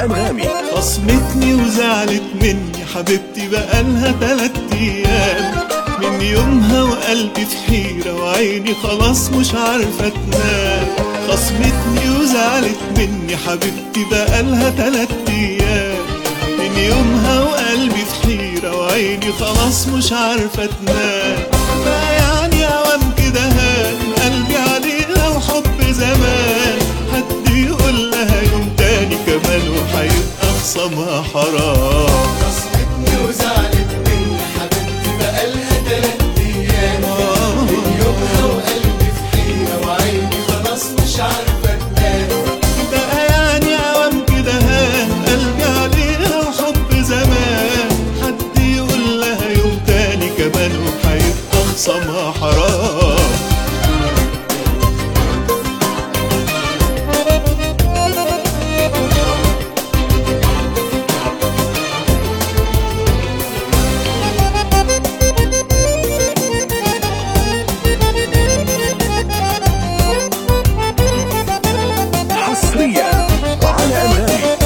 أنغامي خصمتني وزعلت مني حبيبتي بقالها تلات ايام من يومها وقلبي في حيرة وعيني خلاص مش عارفة تنام خصمتني وزعلت مني حبيبتي بقالها تلات ايام من يومها وقلبي في حيرة وعيني خلاص مش عارفة تنام بقى يعني عوام كده هان قلبي عليها وحب زمان حد يقول لها يوم تاني كمان وهيبقى خصمها حرام خصمتني وزعلت مني حبيبتي بقالها تلات ايام من يومها وقلبي في حيرة وعيني خلاص مش عارفة تنام بقى يعني عوام كده هان قلبي عليها وحب زمان حد يقول لها يوم تاني كمان وهيبقى خصمها حرام حصريا على أنغامي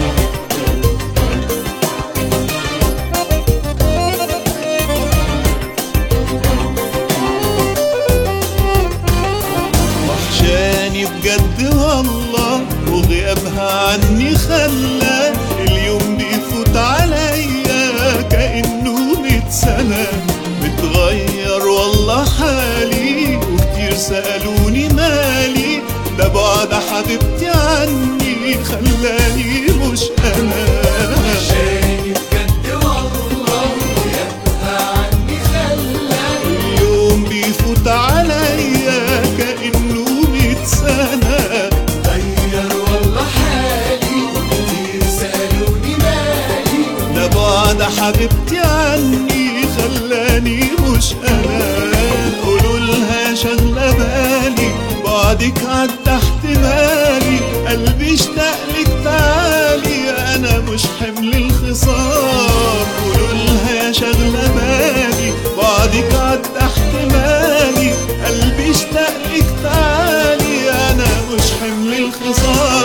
وحشاني بجد والله وغيابها عني خلى اليوم بيفوت عليا كأنه ميت سنة متغير والله حالي وكتير سألوني مالي ده بعد حبيبتي عني خلاني مش أنا شايف بجد والله ويبقى عني خلاني اليوم بيفوت عليا كأنه ميت سنة غير والله حالي كتير سألوني مالي ده بعد حبيبتي عني خلاني مش انا قولوا لها شغله بالي بعدك عدى احتمالي قلبي اشتاق لك تعالي انا مش حمل الخصام قولوا لها يا شغله بالي بعدك عدى احتمالي قلبي اشتاق لك تعالي انا مش حمل الخصام